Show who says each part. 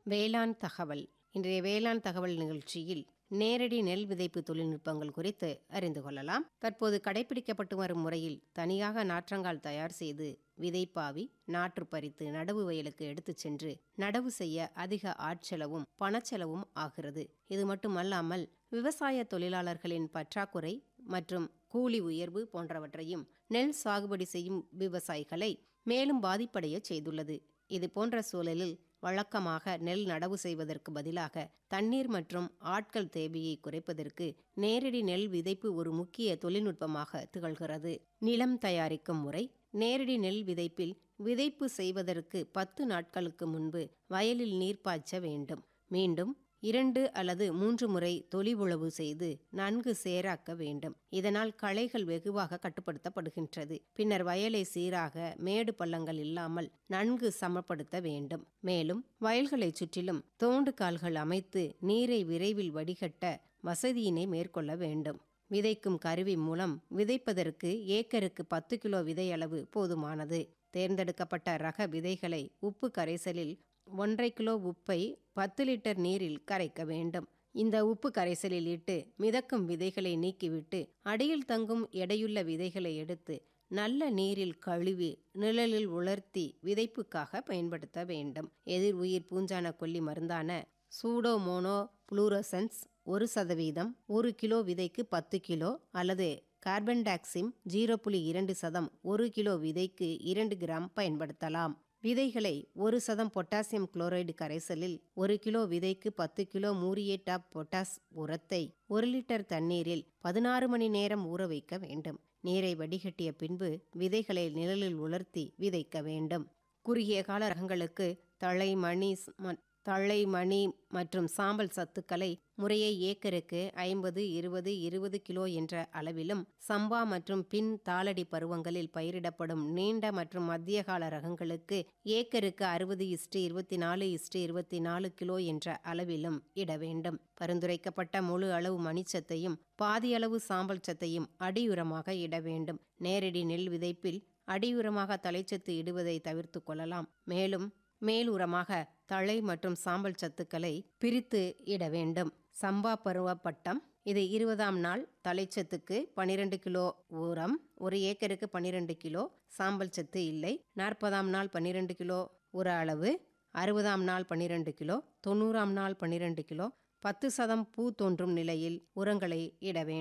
Speaker 1: வேளாண் தகவல் இன்றைய வேளாண் தகவல் நிகழ்ச்சியில் நேரடி நெல் விதைப்பு தொழில்நுட்பங்கள் குறித்து அறிந்து கொள்ளலாம் தற்போது கடைபிடிக்கப்பட்டு வரும் முறையில் தனியாக நாற்றங்கால் தயார் செய்து விதைப்பாவி நாற்று பறித்து நடவு வயலுக்கு எடுத்துச் சென்று நடவு செய்ய அதிக ஆட்செலவும் பணச்செலவும் ஆகிறது இது மட்டுமல்லாமல் விவசாய தொழிலாளர்களின் பற்றாக்குறை மற்றும் கூலி உயர்வு போன்றவற்றையும் நெல் சாகுபடி செய்யும் விவசாயிகளை மேலும் பாதிப்படைய செய்துள்ளது இது போன்ற சூழலில் வழக்கமாக நெல் நடவு செய்வதற்கு பதிலாக தண்ணீர் மற்றும் ஆட்கள் தேவையை குறைப்பதற்கு நேரடி நெல் விதைப்பு ஒரு முக்கிய தொழில்நுட்பமாக திகழ்கிறது நிலம் தயாரிக்கும் முறை நேரடி நெல் விதைப்பில் விதைப்பு செய்வதற்கு பத்து நாட்களுக்கு முன்பு வயலில் நீர் பாய்ச்ச வேண்டும் மீண்டும் இரண்டு அல்லது மூன்று முறை தொலி உழவு செய்து நன்கு சேராக்க வேண்டும் இதனால் களைகள் வெகுவாக கட்டுப்படுத்தப்படுகின்றது பின்னர் வயலை சீராக மேடு பள்ளங்கள் இல்லாமல் நன்கு சமப்படுத்த வேண்டும் மேலும் வயல்களைச் சுற்றிலும் தோண்டு கால்கள் அமைத்து நீரை விரைவில் வடிகட்ட வசதியினை மேற்கொள்ள வேண்டும் விதைக்கும் கருவி மூலம் விதைப்பதற்கு ஏக்கருக்கு பத்து கிலோ விதை அளவு போதுமானது தேர்ந்தெடுக்கப்பட்ட ரக விதைகளை உப்பு கரைசலில் ஒன்றரை கிலோ உப்பை பத்து லிட்டர் நீரில் கரைக்க வேண்டும் இந்த உப்பு கரைசலில் இட்டு மிதக்கும் விதைகளை நீக்கிவிட்டு அடியில் தங்கும் எடையுள்ள விதைகளை எடுத்து நல்ல நீரில் கழுவி நிழலில் உலர்த்தி விதைப்புக்காக பயன்படுத்த வேண்டும் எதிர் உயிர் பூஞ்சான கொல்லி மருந்தான சூடோமோனோ புளூரசன்ஸ் ஒரு சதவீதம் ஒரு கிலோ விதைக்கு பத்து கிலோ அல்லது கார்பன் டாக்சிம் ஜீரோ புள்ளி இரண்டு சதம் ஒரு கிலோ விதைக்கு இரண்டு கிராம் பயன்படுத்தலாம் விதைகளை ஒரு சதம் பொட்டாசியம் குளோரைடு கரைசலில் ஒரு கிலோ விதைக்கு பத்து கிலோ மூரியேட் ஆப் பொட்டாஸ் உரத்தை ஒரு லிட்டர் தண்ணீரில் பதினாறு மணி நேரம் ஊற வைக்க வேண்டும் நீரை வடிகட்டிய பின்பு விதைகளை நிழலில் உலர்த்தி விதைக்க வேண்டும் குறுகிய கால ரகங்களுக்கு தழை மணி தழை மணி மற்றும் சாம்பல் சத்துக்களை முறையே ஏக்கருக்கு ஐம்பது இருபது இருபது கிலோ என்ற அளவிலும் சம்பா மற்றும் பின் தாளடி பருவங்களில் பயிரிடப்படும் நீண்ட மற்றும் மத்திய கால ரகங்களுக்கு ஏக்கருக்கு அறுபது இஸ்டு இருபத்தி நாலு இஸ்டு இருபத்தி நாலு கிலோ என்ற அளவிலும் இட வேண்டும் பரிந்துரைக்கப்பட்ட முழு அளவு மணிச்சத்தையும் பாதி அளவு சாம்பல் சத்தையும் அடியுரமாக இட வேண்டும் நேரடி நெல் விதைப்பில் அடியுரமாக தலைச்சத்து இடுவதை தவிர்த்து கொள்ளலாம் மேலும் மேல் உரமாக தழை மற்றும் சாம்பல் சத்துக்களை பிரித்து இட வேண்டும் சம்பா பருவ பட்டம் இது இருபதாம் நாள் தலைச்சத்துக்கு பனிரெண்டு கிலோ உரம் ஒரு ஏக்கருக்கு பனிரெண்டு கிலோ சாம்பல் சத்து இல்லை நாற்பதாம் நாள் பன்னிரெண்டு கிலோ உர அளவு அறுபதாம் நாள் பன்னிரெண்டு கிலோ தொண்ணூறாம் நாள் பன்னிரெண்டு கிலோ பத்து சதம் பூ தோன்றும் நிலையில் உரங்களை இட வேண்டும்